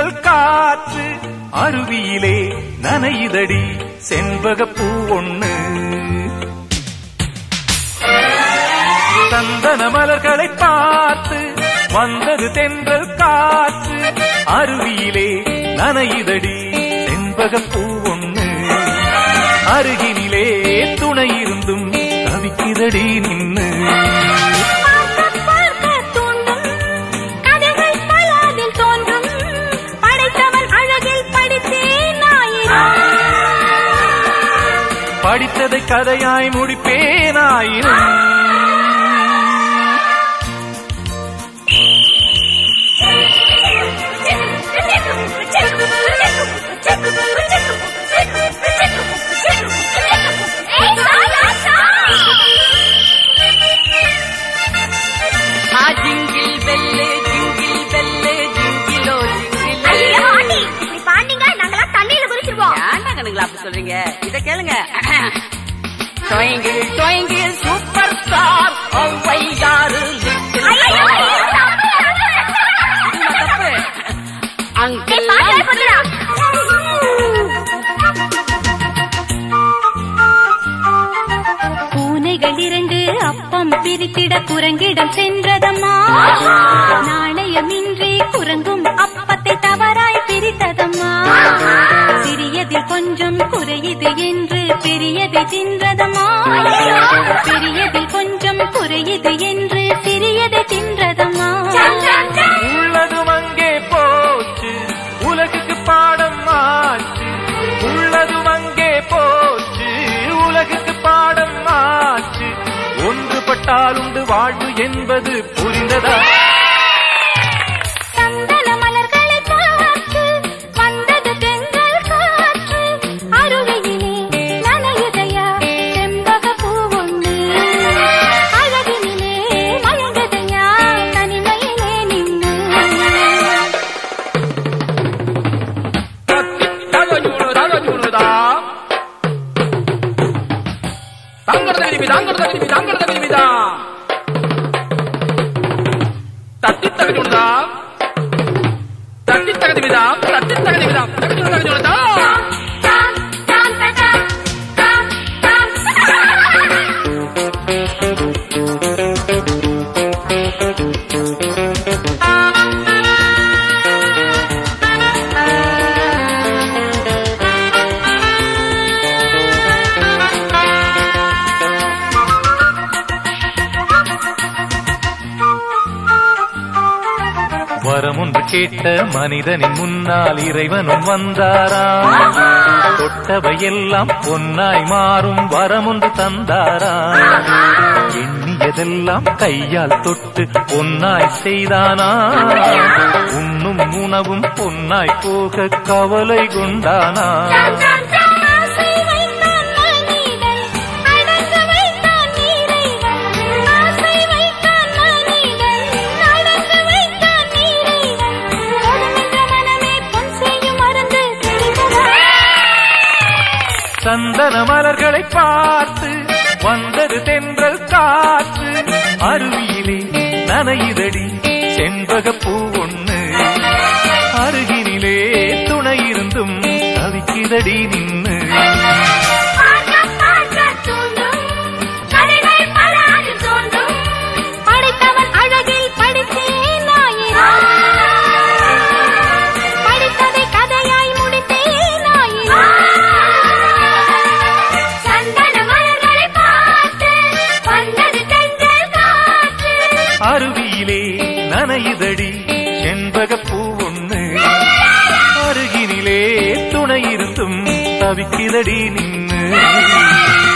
தென்றல் காற்று அருவியிலே நனையுதடி செண்பகப்பூ ஒண்ணு சந்தன மலர்களை பார்த்து வந்தது தென்றல் காற்று அருவியிலே நனையுதடி செண்பகப்பூ ஒண்ணு அருகினிலே துணை இருந்தும் தவிக்குதடி நின்னு பார்க்க பார்க்க தூண்டும் கதைகள் பல அதில் தோன்றும் படைத்தவன் அழகில் படித்தேன் ஆயிரம் படித்ததை கதையாய் முடிப்பேனாயினும் ஆ ஜிங்கிள் பெல்லு ஜிங்கிள் பெல்லு ஜிங்கிலோ ஜிங்கிலோ ஐயோ, ஆண்டி, இப்படி பாண்டிங்க நாங்கெல்லாம் தண்ணியில குதிச்சிருவோம் ஏன்டா கணக்குல அப்படி சொல்றீங்க இத கேளுங்க டொயங்கிள் டொயங்கிள் சூப்பர் ஸ்டார் ஒவ்வையாறு லிட்டில் ஐயோ, ஐயோ, ஸ்டார். இது தப்பு அங்கிள் ஏய், பாட்டு பண்ணுடா. பூனைகள் இரண்டு அப்பம் பிரித்திட குரங்கிடம் சென்றதம்மா நாணயமின்றி குரங்கும் அப்பத்தை தவறாய் பிரித்ததம்மா சிறியதில் கொஞ்சம் குறையுது என்று பெரியதை தின்றதம்மா பெரியதில் கொஞ்சம் குறையுது என்று சிறியதை தின்றதம்மா உள்ளதும் அங்கே போச்சு உலகுக்கு பாடம் ஆச்சு உள்ளதும் அங்கே போச்சு உலகுக்கு பாடம் ஆச்சு ஒன்றுபட்டால் உண்டு வாழ்வு என்பது புரிந்ததா சந்தன மலர்களை பார்த்து வந்தது தென்றல் காற்று அருவியிலே நனையுதையா செம்பக பூ ஒன்று அழகினிலே மயங்குதையா தனிமையிலே நின்று வரம் ஒன்று கேட்ட மனிதனின் முன்னால் இறைவனும் வந்தாரா தொட்டவையெல்லாம் பொன்னாய் மாறும் வரம் ஒன்று தந்தாரா எண்ணியதெல்லாம் கையால் தொட்டு பொன்னாய் செய்தானா உண்ணும் உணவும் பொன்னாய் போக கவலை கொண்டானா ஆசை வைத்தான் மனிதன் அடங்க வைத்தான் நீரைவன் ஆசை வைத்தான் மனிதன் அடங்க வைத்தான் நீரைவன் போதுமென்ற மனமே பொன் செய்யும் மருந்து தெரிந்ததா சந்தன மலர்களை பார்த்து வந்தது தென்றல் காற்று அருவியிலே நனையுதடி செண்பகப்பூ ஒண்ணு அருகினிலே துணை இருந்தும் தவிக்குதடி நின்னு பார்க்க பார்க்க தூண்டும் கதைகள் பல அதில் தோன்றும் படைத்தவன் அழகில் படித்தேன் ஆயிரம் படித்ததை கதையாய் முடித்தேன் ஆயிரம் சந்தன மலர்களை பார்த்து வந்தது தென்றல் காற்று அருவியிலே நனையுதடி செண்பகப்பூ ஒண்ணு அருகினிலே துணை இருந்தும் தவிக்குதடி நின்னு